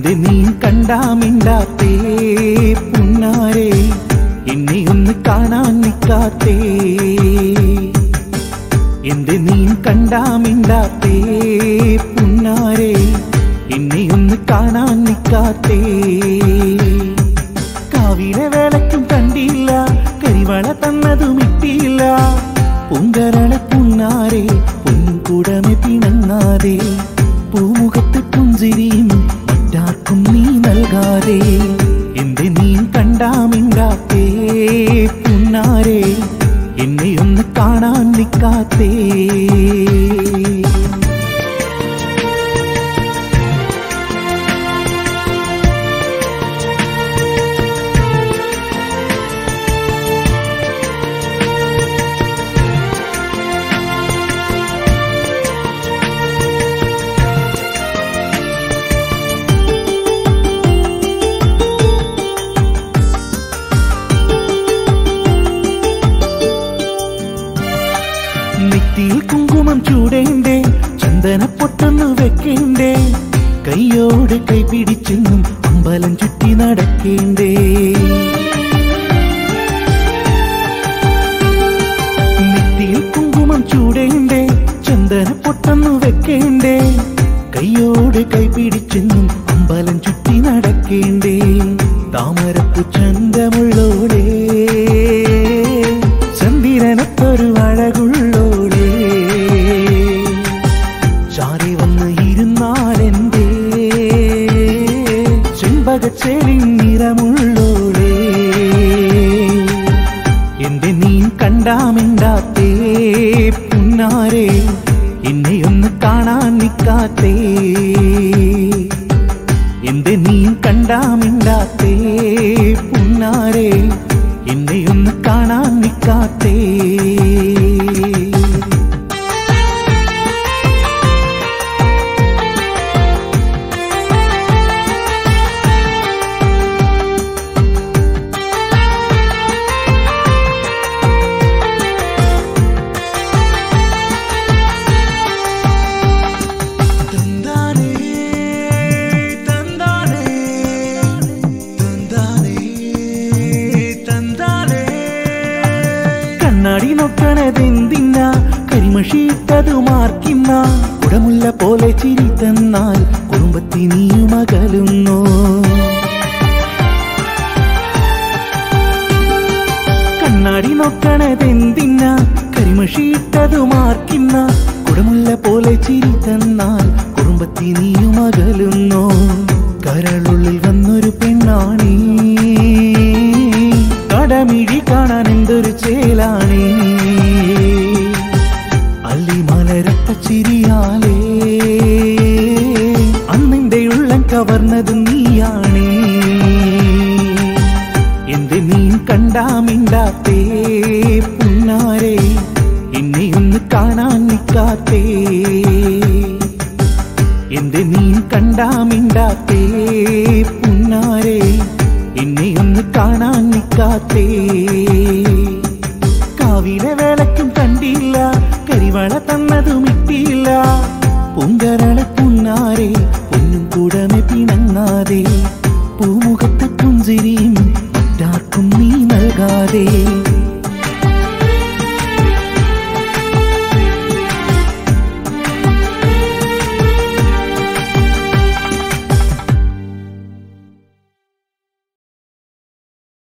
എന്റെ നീ കണ്ടാമിണ്ടാത്തേ പുന്നാരെ എന്നെ ഒന്ന് കാണാൻ നിക്കാത്തേ എന്റെ നീ കണ്ടാമിണ്ടാത്തേ പുന്നാരെ എന്നെ ഒന്ന് കാണാൻ നിക്കാത്തേ കാവിലെ വേലയ്ക്കും കണ്ടില്ല കരിവള തന്നതും ഇട്ടില്ല പൂങ്കരളെ പുന്നാരെ പൊന്നും കൂടമെ പിണങ്ങാതെ പൂമുഖത്ത് പുഞ്ചിരിയും മറ്റാർക്കും നീ നൽകാതെ എന്റെ നീ കണ്ടാമിണ്ടാത്തേ പുന്നാരെ എന്നെ ഒന്ന് കാണാൻ നിക്കാത്തേ നെറ്റിയിൽ കുങ്കുമം ചൂടേണ്ടേ ചന്ദന പൊട്ടൊന്നു വെക്കേണ്ടേ കൈയോട് കൈ പിടിച്ചെന്നും അമ്പലം ചുറ്റി നടക്കേണ്ടേ നെറ്റിയിൽ കുങ്കുമം ചൂടേണ്ടേ ചന്ദന പൊട്ടൊന്നു വെക്കേണ്ടേ കൈയോട് കൈ പിടിച്ചെന്നും അമ്പലം ചുറ്റി നടക്കേണ്ടേ താമരപ്പു ചന്തമുള്ളോളേ ചന്ദിരനത്തൊരു അഴകുള്ളോളേ ചാരി വന്ന് ഇരുന്നാലെന്തേ ചെമ്പകച്ചേലിൻ നിറമുള്ളോളേ എന്റെ നീ കണ്ടാമിണ്ടാത്തേ പുന്നാരെ എന്നെ ഒന്ന് കാണാൻ നിക്കാത്തേ എന്റെ നീ കണ്ടാമിണ്ടാത്തേ പുന്നാരെ എന്നെ ഒന്ന് കാണാൻ നിക്കാത്തേ തന്താനേ തന്താനേ തന്താനേ തന്താനേ കണ്ണാടി നോക്കണതെന്തിന്ന കരിമഷിയിട്ടതു മാർക്കിന്ന കുടമുല്ല പോലെ ചിരി തന്നാൽ കുടുംബത്തി നീയും അകലുന്നോ കണ്ണാടി നോക്കണതെന്തിന്ന കരിമഷിയിട്ടതു മാർക്കിന്ന കുടമുല്ല പോലെ ചിരി തന്നാൽ കുടുംബത്തി നീയും അകലുന്നോ കരളുള്ളിൽ വന്നൊരു പെണ്ണാണീ കടമിഴി കാണാൻ എന്തൊരു ചേലാണേ അല്ലി മലരട്ട ചിരിയാലേ അന്നിന്റെ ഉള്ളം കവർന്നത് നീയാണേ എന്റെ നീ കണ്ടാമിണ്ടാത്തേ പുന്നാരെ എന്നെ ഒന്ന് കാണാൻ നിക്കാത്തേ എന്റെ നീ കണ്ടാമിണ്ടാത്തേ പുന്നാരെ എന്നെ ഒന്ന് കാണാൻ നിക്കാത്തേ കാവിലെ വേലയ്ക്കും കണ്ടില്ല കരിവള തന്നതും ഇട്ടില്ല പൂങ്കരളെ പുന്നാരെ പൊന്നും കൂടമെ പിണങ്ങാതെ പൂമുഖത്ത് പുഞ്ചിരിയും മറ്റാർക്കും നീ നൽകാതെ